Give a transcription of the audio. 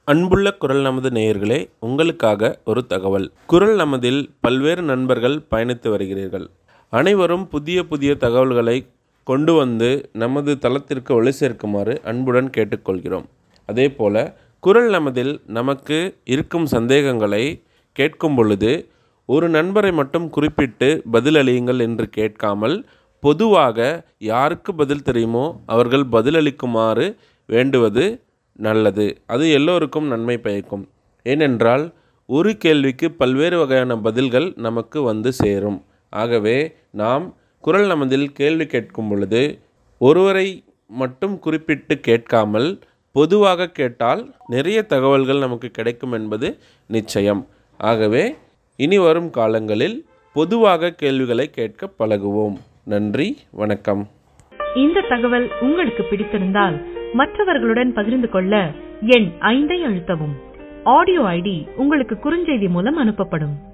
அன்புள்ள குரல் நமது நேயர்களே உங்களுக்காக ஒரு தகவல் குரல் நமதில் பல்வேறு நண்பர்கள் பயணித்து வருகிறீர்கள் அனைவரும் புதிய புதிய தகவல்களை கொண்டு வந்து நமது தளத்திற்கு ஒளி சேர்க்குமாறு அன்புடன் கேட்டுக்கொள்கிறோம் அதே போல குரல் நமதில் நமக்கு இருக்கும் சந்தேகங்களை கேட்கும் பொழுது ஒரு நண்பரை மட்டும் குறிப்பிட்டு பதிலளியுங்கள் என்று கேட்காமல் பொதுவாக யாருக்கு பதில் தெரியுமோ அவர்கள் பதிலளிக்குமாறு வேண்டுவது நல்லது அது எல்லோருக்கும் நன்மை பயக்கும் ஏனென்றால் ஒரு கேள்விக்கு பல்வேறு வகையான பதில்கள் நமக்கு வந்து சேரும் ஆகவே நாம் குரல் நமதில் கேள்வி கேட்கும் பொழுது ஒருவரை மட்டும் குறிப்பிட்டு கேட்காமல் பொதுவாக கேட்டால் நிறைய தகவல்கள் நமக்கு கிடைக்கும் என்பது நிச்சயம் ஆகவே இனி வரும் காலங்களில் பொதுவாக கேள்விகளை கேட்க பழகுவோம் நன்றி வணக்கம் இந்த தகவல் உங்களுக்கு பிடித்திருந்தால் மற்றவர்களுடன் பகிர்ந்து கொள்ள எண் ஐந்தை அழுத்தவும் ஆடியோ ஐடி உங்களுக்கு குறுஞ்செய்தி மூலம் அனுப்பப்படும்